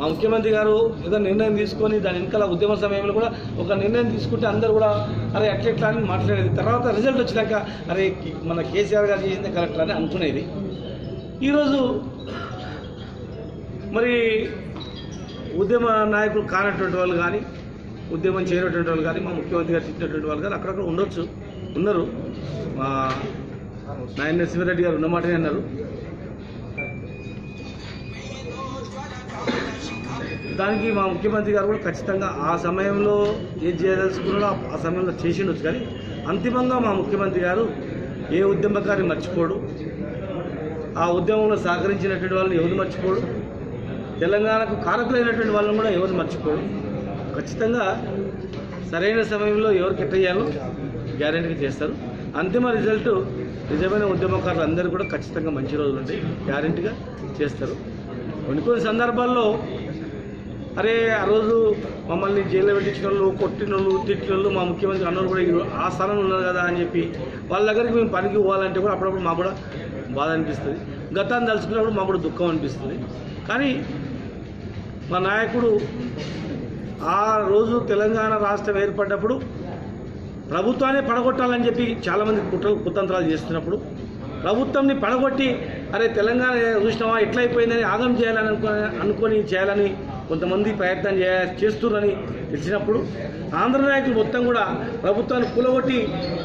ముఖ్యమంత్రి గారు ఏదో నిర్ణయం తీసుకొని దాని వెనకాల ఉద్యమ సమయంలో కూడా ఒక నిర్ణయం తీసుకుంటే అందరూ కూడా అరే అట్లెట్లా అని మాట్లాడేది తర్వాత రిజల్ట్ వచ్చినాక అరే మన కేసీఆర్ గారు చేసింది కరెక్ట్ అని అనుకునేది ఈరోజు మరి ఉద్యమ నాయకులు కానటువంటి వాళ్ళు కానీ ఉద్యమం చేయనటువంటి వాళ్ళు కానీ మా ముఖ్యమంత్రి గారు తిట్టినటువంటి వాళ్ళు కానీ అక్కడక్కడ ఉండొచ్చు ఉన్నారు మా నాయన నరసింహారెడ్డి గారు ఉన్నమాటనే అన్నారు దానికి మా ముఖ్యమంత్రి గారు కూడా ఖచ్చితంగా ఆ సమయంలో ఏం చేయదలుచుకున్నాడో ఆ- ఆ సమయంలో చేసిండొచ్చు కానీ అంతిమంగా మా ముఖ్యమంత్రి గారు ఏ ఉద్యమకారిని మర్చిపోడు ఆ ఉద్యమంలో సహకరించినటువంటి వాళ్ళని ఎవరు మర్చిపోడు తెలంగాణకు కారకులైనటువంటి వాళ్ళని కూడా ఎవరు మర్చిపోడు ఖచ్చితంగా సరైన సమయంలో ఎవరికి ఎట్టయ్యాలో గ్యారెంటీగా చేస్తారు అంతిమ రిజల్ట్ నిజమైన ఉద్యమకారులు అందరూ కూడా ఖచ్చితంగా మంచి రోజులు ఉంటాయి గ్యారెంటీగా చేస్తారు కొన్ని కొన్ని సందర్భాల్లో అరే ఆ రోజు మమ్మల్ని జైల్లో పెట్టించిన వాళ్ళు కొట్టిన వాళ్ళు తిట్టిన వాళ్ళు మా ముఖ్యమంత్రి అన్నోళ్ళు కూడా ఈ- ఆ స్థానంలో ఉన్నారు కదా అని చెప్పి వాళ్ళ దగ్గరికి మేము పనికి పోవాలంటే కూడా అప్పుడప్పుడు మాకు కూడా బాధ అనిపిస్తుంది గతాన్ని తలుచుకున్నప్పుడు మాకు కూడా దుఃఖం అనిపిస్తుంది కానీ మా నాయకుడు ఆ రోజు తెలంగాణ రాష్ట్రం ఏర్పడ్డప్పుడు ప్రభుత్వాన్ని పడగొట్టాలని చెప్పి చాలామంది కుట్ర కుతంత్రాలు చేస్తున్నప్పుడు ప్రభుత్వంని పడగొట్టి అరే తెలంగాణ చూసినావా ఎట్లయిపోయిందని ఆగం చేయాలని అనుకో అనుకొని చేయాలని కొంతమంది ప్రయత్నం చేయ చేస్తున్నారని తెలిసినప్పుడు ఆంధ్ర నాయకులు మొత్తం కూడా ప్రభుత్వాన్ని కూలగొట్టి